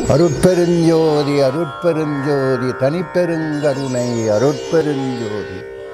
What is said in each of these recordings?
அருட்பெருஞ்சோதி அருட்பெருஞ்சோதி தனிப்பெருங்கருணை அருட்பெருஞ்சோதி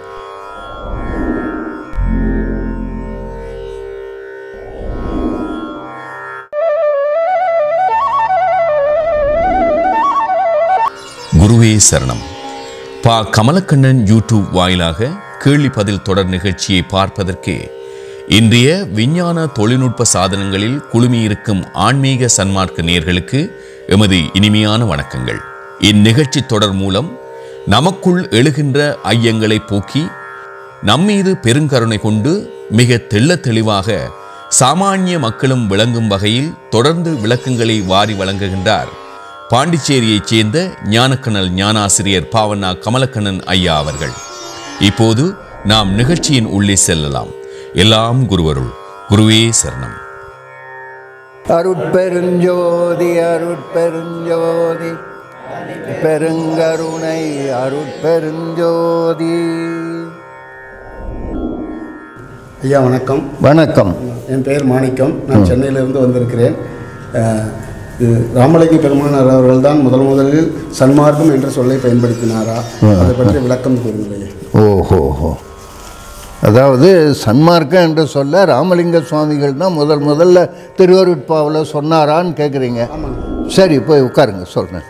குருவே சரணம் பா கமலக்கண்ணன் யூடியூப் வாயிலாக கேள்வி பதில் தொடர் நிகழ்ச்சியை பார்ப்பதற்கு இன்றைய விஞ்ஞான தொழில்நுட்ப சாதனங்களில் குழுமியிருக்கும் ஆன்மீக சன்மார்க்க நேர்களுக்கு எமது இனிமையான வணக்கங்கள் இந்நிகழ்ச்சி தொடர் மூலம் நமக்குள் எழுகின்ற ஐயங்களை போக்கி நம்மீது பெருங்கருணை கொண்டு மிக தெள்ளத் தெளிவாக சாமானிய மக்களும் விளங்கும் வகையில் தொடர்ந்து விளக்கங்களை வாரி வழங்குகின்றார் பாண்டிச்சேரியைச் சேர்ந்த ஞானக்கண்ணல் ஞானாசிரியர் பாவண்ணா கமலக்கண்ணன் ஐயா அவர்கள் இப்போது நாம் நிகழ்ச்சியின் உள்ளே செல்லலாம் எல்லாம் குருவருள் குருவே சரணம் அருட்பெருஞ்சோதி அருட்பெருஞ்சோதி பெருங்கருணை அருட்பெருஞ்சோதி ஐயா வணக்கம் வணக்கம் என் பெயர் மாணிக்கம் நான் சென்னையிலிருந்து வந்திருக்கிறேன் அஹ், இது ராமலிங்க பெருமானார் அவர்கள் தான் முதல் முதலில் சன்மார்க்கம் என்ற சொல்லை பயன்படுத்தினாரா அதை பற்றி விளக்கம் கூறுங்களேன் ஓஹோஹோ அதாவது சன்மார்க்கம் என்று சொல்ல ராமலிங்க சுவாமிகள் தான் முதல் முதல்ல திருவருட்பாவில் சொன்னாரான்னு கேட்குறீங்க சரி போய் உட்காருங்க சொல்கிறேன்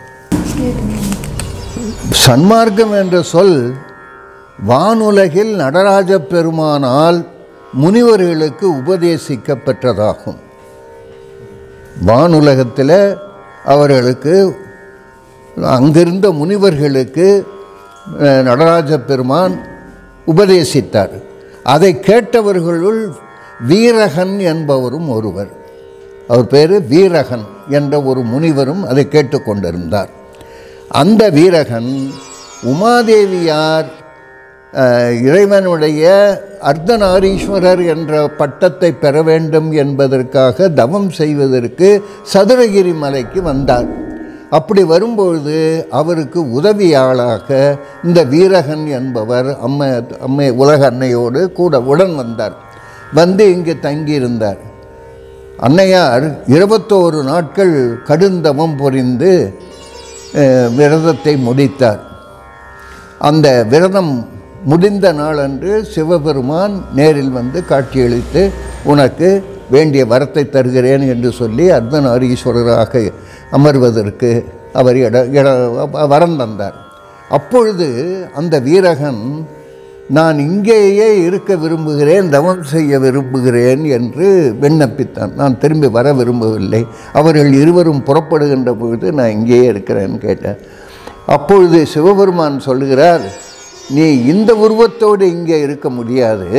சன்மார்க்கம் என்ற சொல் வானுலகில் நடராஜ பெருமானால் முனிவர்களுக்கு உபதேசிக்கப்பட்டதாகும் வானுலகத்தில் அவர்களுக்கு அங்கிருந்த முனிவர்களுக்கு அஹ், நடராஜ பெருமான் உபதேசித்தார் அதை கேட்டவர்களுள் வீரகன் என்பவரும் ஒருவர் அவர் பேர் வீரகன் என்ற ஒரு முனிவரும் அதை கேட்டுக்கொண்டிருந்தார் அந்த வீரகன் உமாதேவியார் அஹ், இறைவனுடைய அர்த்தநாரீஸ்வரர் என்ற பட்டத்தை பெற வேண்டும் என்பதற்காக தவம் செய்வதற்கு சதுரகிரி மலைக்கு வந்தார் அப்படி வரும்பொழுது அவருக்கு உதவியாளாக இந்த வீரகன் என்பவர் அம்மை அம்மை உலக அன்னையோடு கூட உடன் வந்தார் வந்து இங்கே தங்கியிருந்தார் அன்னையார் இருபத்தோரு நாட்கள் கடுந்தவம் புரிந்து அஹ், விரதத்தை முடித்தார் அந்த விரதம் முடிந்த நாளன்று சிவபெருமான் நேரில் வந்து காட்சியளித்து உனக்கு வேண்டிய வரத்தை தருகிறேன் என்று சொல்லி அர்த்தநாரீஸ்வரராக அமர்வதற்கு அவர் இட இட வரம் தந்தார் அப்பொழுது அந்த வீரகன் நான் இங்கேயே இருக்க விரும்புகிறேன் தவம் செய்ய விரும்புகிறேன் என்று விண்ணப்பித்தான் நான் திரும்பி வர விரும்பவில்லை அவர்கள் இருவரும் புறப்படுகின்ற பொழுது நான் இங்கேயே இருக்கிறேன்னு கேட்டேன் அப்பொழுது சிவபெருமான் சொல்லுகிறார் நீ இந்த உருவத்தோடு இங்கே இருக்க முடியாது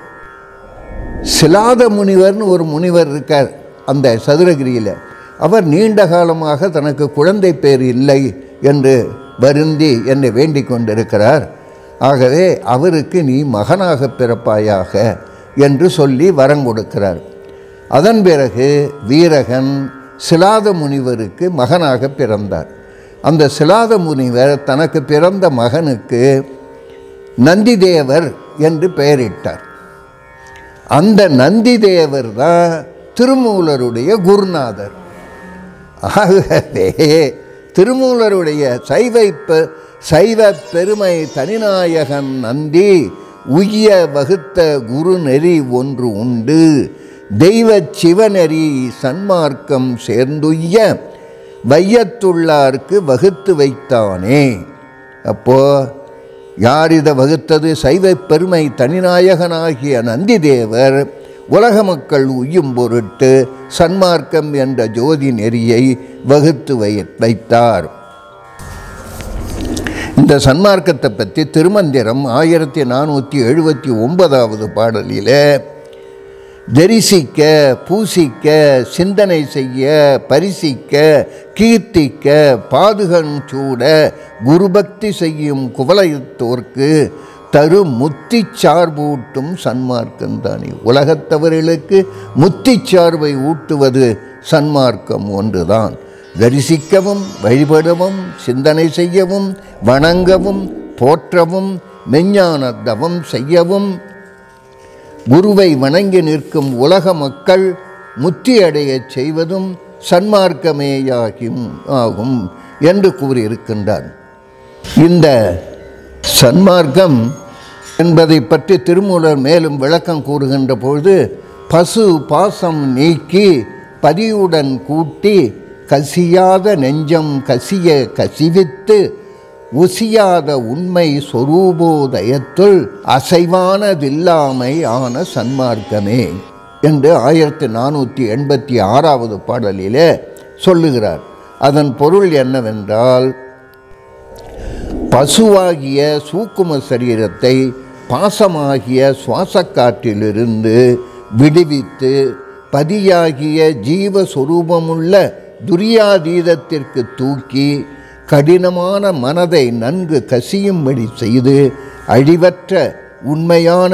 சிலாத முனிவர்னு ஒரு முனிவர் இருக்கார் அந்த சதுரகிரியில் அவர் நீண்ட காலமாக தனக்கு குழந்தை பேர் இல்லை என்று வருந்தி என்னை வேண்டிக் கொண்டிருக்கிறார் ஆகவே அவருக்கு நீ மகனாக பிறப்பாயாக என்று சொல்லி வரம் கொடுக்கிறார் அதன் பிறகு வீரகன் சிலாத முனிவருக்கு மகனாக பிறந்தார் அந்த சிலாத முனிவர் தனக்கு பிறந்த மகனுக்கு நந்திதேவர் என்று பெயரிட்டார் அந்த நந்திதேவர் தான் திருமூலருடைய குருநாதர் ஆகவே திருமூலருடைய சைவ பெ- சைவ பெருமை தனிநாயகன் நந்தி உய்ய வகுத்த குரு நெறி ஒன்று உண்டு தெய்வ சிவநெறி சன்மார்க்கம் சேர்ந்துய்ய வையத்துள்ளார்க்கு வகுத்து வைத்தானே அப்போ யார் இதை வகுத்தது சைவ பெருமை தனிநாயகனாகிய நந்திதேவர் உலக மக்கள் உய்யும் பொருட்டு சன்மார்க்கம் என்ற ஜோதி நெறியை வகுத்து வை வைத்தார் இந்த சன்மார்க்கத்தை பற்றி திருமந்திரம் ஆயிரத்தி நானூற்றி எழுபத்தி ஒன்பதாவது பாடலிலே தரிசிக்க பூசிக்க சிந்தனை செய்ய பரிசிக்க கீர்த்திக்க பாதுகன் சூட குருபக்தி செய்யும் குவலயத்தோர்க்கு தரு முத்திச் சார்பூட்டும் சன்மார்க்கம்தானே உலகத்தவர்களுக்கு முத்திச் சார்பை ஊட்டுவது சன்மார்க்கம் ஒன்றுதான் தரிசிக்கவும் வழிபடவும் சிந்தனை செய்யவும் வணங்கவும் போற்றவும் மெஞ்ஞான தவம் செய்யவும் குருவை வணங்கி நிற்கும் உலக மக்கள் முத்தி அடையச் செய்வதும் சன்மார்க்கமேயாகும் ஆகும் என்று கூறியிருக்கின்றார் இந்த சன்மார்க்கம் என்பதை பற்றி திருமூலர் மேலும் விளக்கம் கூறுகின்ற பொழுது பசு பாசம் நீக்கி பதியுடன் கூட்டி கசியாத நெஞ்சம் கசிய கசிவித்து உசியாத உண்மை சொரூபோதயத்துள் அசைவானதில்லாமை ஆன சன்மார்க்கமே என்று ஆயிரத்தி நானூற்றி எண்பத்தி ஆறாவது பாடலிலே சொல்லுகிறார் அதன் பொருள் என்னவென்றால் பசுவாகிய சூக்கும சரீரத்தை பாசமாகிய சுவாசக்காற்றிலிருந்து விடுவித்து பதியாகிய ஜீவஸ்வரூபமுள்ள துரியாதீதத்திற்கு தூக்கி கடினமான மனதை நன்கு கசியும்படி செய்து அழிவற்ற உண்மையான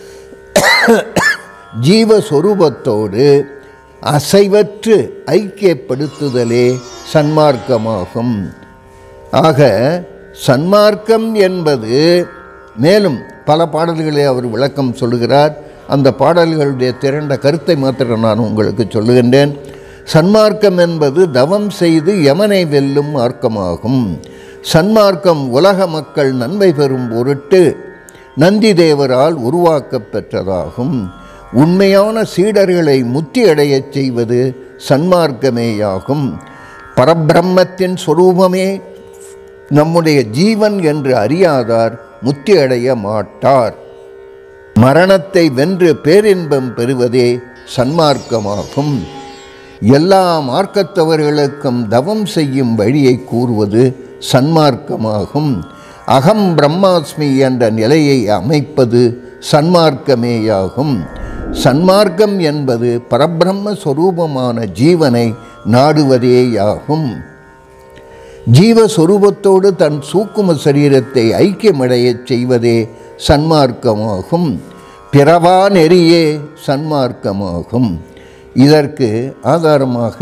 ஜீவஸ்வரூபத்தோடு அசைவற்று ஐக்கியப்படுத்துதலே சன்மார்க்கமாகும் ஆக சன்மார்க்கம் என்பது மேலும் பல பாடல்களை அவர் விளக்கம் சொல்லுகிறார் அந்த பாடல்களுடைய திரண்ட கருத்தை மாத்திரம் நான் உங்களுக்கு சொல்லுகின்றேன் சன்மார்க்கம் என்பது தவம் செய்து யமனை வெல்லும் மார்க்கமாகும் சன்மார்க்கம் உலக மக்கள் நன்மை பெறும் பொருட்டு நந்தி தேவரால் உருவாக்கப் பெற்றதாகும் உண்மையான சீடர்களை முத்தி அடையச் செய்வது சன்மார்க்கமேயாகும் பரபிரம்மத்தின் சொரூபமே நம்முடைய ஜீவன் என்று அறியாதார் முத்தி அடைய மாட்டார் மரணத்தை வென்று பேரின்பம் பெறுவதே சன்மார்க்கமாகும் எல்லா மார்க்கத்தவர்களுக்கும் தவம் செய்யும் வழியை கூறுவது சன்மார்க்கமாகும் அகம் பிரம்மாஸ்மி என்ற நிலையை அமைப்பது சன்மார்க்கமேயாகும் சன்மார்க்கம் என்பது பரபிரம்ம சொரூபமான ஜீவனை நாடுவதேயாகும் ஜீவஸ்வரூபத்தோடு தன் சூக்கும சரீரத்தை ஐக்கியமடையச் செய்வதே சன்மார்க்கமாகும் பிறவா நெறியே சன்மார்க்கமாகும் இதற்கு ஆதாரமாக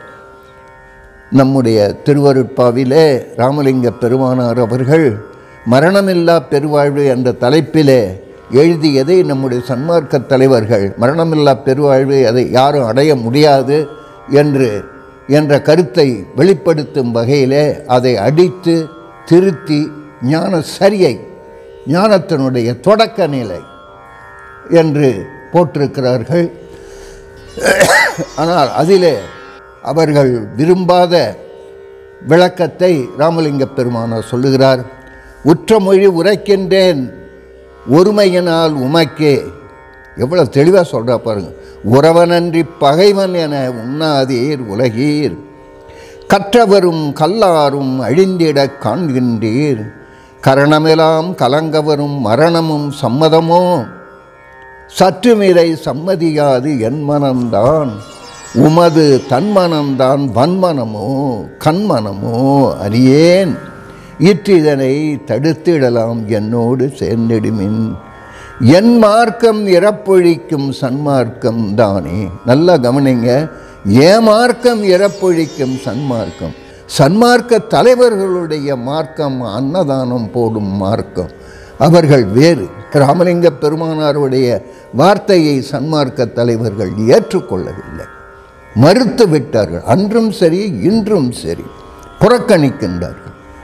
நம்முடைய திருவருட்பாவிலே ராமலிங்க பெருமானார் அவர்கள் மரணமில்லா பெருவாழ்வு என்ற தலைப்பிலே எழுதியதை நம்முடைய சன்மார்க்க தலைவர்கள் மரணமில்லா பெருவாழ்வு அதை யாரும் அடைய முடியாது என்று என்ற கருத்தை வெளிப்படுத்தும் வகையிலே அதை அடித்து திருத்தி ஞான சரியை ஞானத்தினுடைய தொடக்க நிலை என்று போட்டிருக்கிறார்கள் ஆனால் அதிலே அவர்கள் விரும்பாத விளக்கத்தை ராமலிங்க பெருமானார் சொல்லுகிறார் உற்றமொழி உரைக்கின்றேன் ஒருமையினால் உமக்கே எவ்வளோ தெளிவாக சொல்கிறா பாருங்க உறவனன்றி பகைவன் என உண்ணாதீர் உலகீர் கற்றவரும் கல்லாரும் அழிந்திடக் காண்கின்றீர் கரணமெல்லாம் கலங்கவரும் மரணமும் சம்மதமோ சற்றுமிதை சம்மதியாது என் மனம்தான் உமது தன்மனம்தான் வன்மனமோ கண்மனமோ அறியேன் இற்றிதனை தடுத்திடலாம் என்னோடு சேர்ந்திடுமின் என் மார்க்கம் இறப்பொழிக்கும் சன்மார்க்கம் தானே நல்லா கவனிங்க ஏன் மார்க்கம் இறப்பொழிக்கும் சன்மார்க்கம் சன்மார்க்க தலைவர்களுடைய மார்க்கம் அன்னதானம் போடும் மார்க்கம் அவர்கள் வேறு ராமலிங்க பெருமானாருடைய வார்த்தையை சன்மார்க்க தலைவர்கள் ஏற்றுக்கொள்ளவில்லை மறுத்து விட்டார்கள் அன்றும் சரி இன்றும் சரி புறக்கணிக்கின்றார்கள்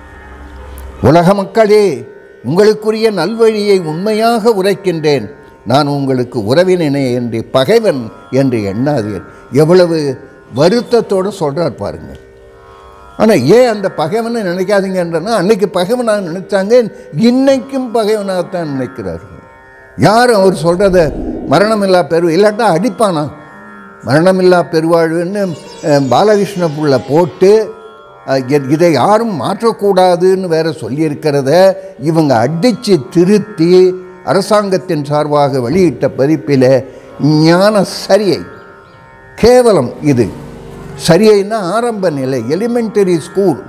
உலக மக்களே உங்களுக்குரிய நல்வழியை உண்மையாக உரைக்கின்றேன் நான் உங்களுக்கு உறவினனே என்று பகைவன் என்று எண்ணாதீர் எவ்வளவு வருத்தத்தோடு சொல்கிறார் பாருங்கள் ஆனால் ஏன் அந்த பகைவனை நினைக்காதீங்கன்றனா அன்னைக்கு பகைவனாக நினைச்சாங்க இன்னைக்கும் பகைவனாகத்தான் நினைக்கிறார்கள் யார் அவர் சொல்கிறத மரணமில்லா பெரு இல்லாட்டா அடிப்பானா மரணமில்லா பெருவாழ்வுன்னு அஹ், பாலகிருஷ்ண புள்ள போட்டு அஹ், இ- இதை யாரும் மாற்றக்கூடாதுன்னு வேற சொல்லியிருக்கிறத இவங்க அடித்து திருத்தி அரசாங்கத்தின் சார்பாக வெளியிட்ட பதிப்பில் ஞான சரியை கேவலம் இது சரியைன்னா ஆரம்ப நிலை எலிமெண்டரி ஸ்கூல்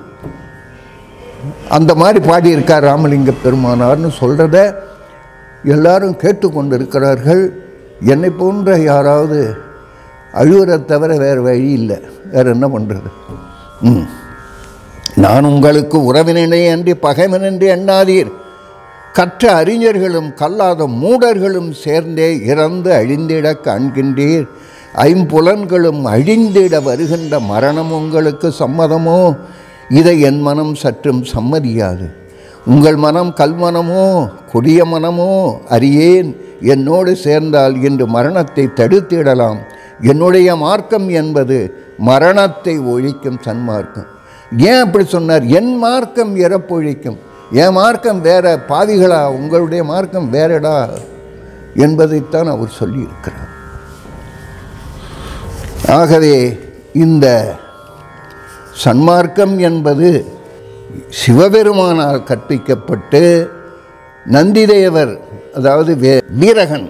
அந்த மாதிரி பாடியிருக்கார் ராமலிங்க பெருமானார்னு சொல்கிறத எல்லாரும் கேட்டுக்கொண்டு இருக்கிறார்கள் என்னை போன்ற யாராவது அழுவதை தவிர வேறு வழி இல்லை வேறு என்ன பண்ணுறது ம் நான் உங்களுக்கு உறவினனே அன்றி பகைவன் என்று எண்ணாதீர் கற்ற அறிஞர்களும் கல்லாத மூடர்களும் சேர்ந்தே இறந்து அழிந்திட காண்கின்றீர் ஐம்புலன்களும் அழிந்திட வருகின்ற மரணம் உங்களுக்கு சம்மதமோ இதை என் மனம் சற்றும் சம்மதியாது உங்கள் மனம் கல்மனமோ கொடிய மனமோ அறியேன் என்னோடு சேர்ந்தால் இன்று மரணத்தை தடுத்திடலாம் என்னுடைய மார்க்கம் என்பது மரணத்தை ஒழிக்கும் சன்மார்க்கம் ஏன் அப்படி சொன்னார் என் மார்க்கம் இறப்பொழிக்கும் என் மார்க்கம் வேற பாவிகளா உங்களுடைய மார்க்கம் வேறடா என்பதைத்தான் அவர் சொல்லியிருக்கிறார் ஆகவே இந்த சன்மார்க்கம் என்பது சிவபெருமானால் கற்பிக்கப்பட்டு நந்திதேவர் அதாவது வே வீரகன்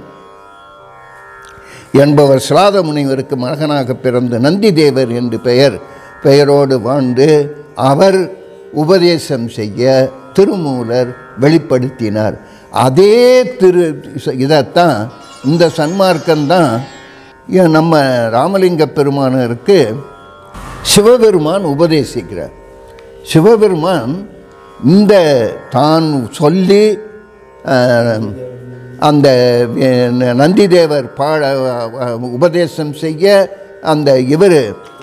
என்பவர் சிலாத முனிவருக்கு மகனாக பிறந்த நந்திதேவர் என்று பெயர் பெயரோடு வாழ்ந்து அவர் உபதேசம் செய்ய திருமூலர் வெளிப்படுத்தினார் அதே திரு இதைத்தான் இந்த சன்மார்க்கம்தான் ஏன் நம்ம ராமலிங்க பெருமானருக்கு சிவபெருமான் உபதேசிக்கிறார் சிவபெருமான் இந்த தான் சொல்லி அஹ், அந்த அஹ், நந்திதேவர் பாட உபதேசம் செய்ய அந்த இவர்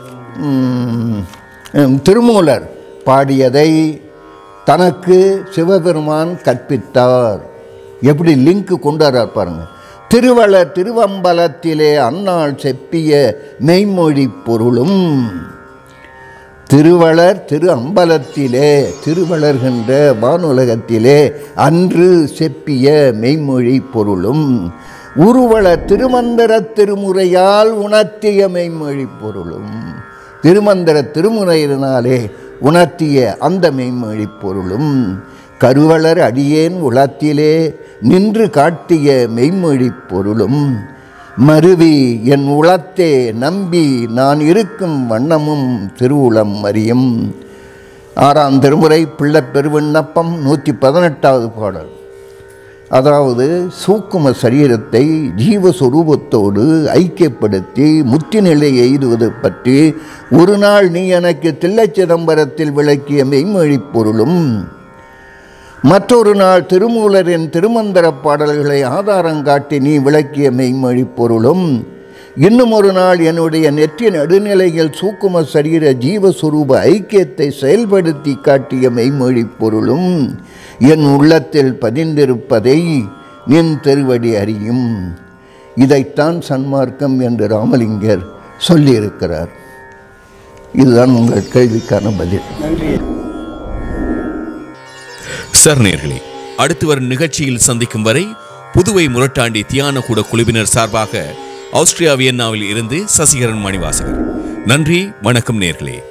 திருமூலர் பாடியதை தனக்கு சிவபெருமான் கற்பித்தார் எப்படி லிங்க் கொண்டு வர்றார் பாருங்க திருவளர் திருவம்பலத்திலே அன்னாள் செப்பிய மெய்மொழி பொருளும் திருவளர் திரு அம்பலத்திலே திருவளர்கின்ற வானுலகத்திலே அன்று செப்பிய மெய்மொழி பொருளும் உருவள திருமந்திர திருமுறையால் உணர்த்திய மெய்மொழி பொருளும் திருமந்திர திருமுறையினாலே உணர்த்திய அந்த மெய்மொழி பொருளும் கருவளர் அடியேன் உளத்திலே நின்று காட்டிய மெய்மொழி பொருளும் மருவி என் உளத்தே நம்பி நான் இருக்கும் வண்ணமும் திருவுளம் அறியும் ஆறாம் திருமுறை பிள்ளைப் பெருவிண்ணப்பம் நூற்றி பதினெட்டாவது பாடல் அதாவது சூக்கும சரீரத்தை ஜீவஸ்வரூபத்தோடு ஐக்கியப்படுத்தி முத்திநிலை எய்துவது பற்றி ஒரு நாள் நீ எனக்கு தில்லைச் சிதம்பரத்தில் விளக்கிய மெய்மொழிப் பொருளும் மற்றொரு நாள் திருமூலரின் திருமந்திர பாடல்களை ஆதாரம் காட்டி நீ விளக்கிய மெய்மொழி பொருளும் இன்னும் ஒரு நாள் என்னுடைய நெற்றி நடுநிலையில் சூக்கும சரீர ஜீவஸ்வரூப ஐக்கியத்தை செயல்படுத்தி காட்டிய மெய்மொழி பொருளும் என் உள்ளத்தில் பதிந்திருப்பதை நின் திருவடி அறியும் இதைத்தான் சன்மார்க்கம் என்று ராமலிங்கர் சொல்லியிருக்கிறார் இதுதான் உங்கள் கேள்விக்கான பதில் நன்றி சார் நேர்களே அடுத்து வரும் நிகழ்ச்சியில் சந்திக்கும் வரை புதுவை முரட்டாண்டி தியான கூட குழுவினர் சார்பாக ஆஸ்திரியா வியன்னாவில் இருந்து சசிகரன் மணிவாசகர் நன்றி வணக்கம் நேர்களே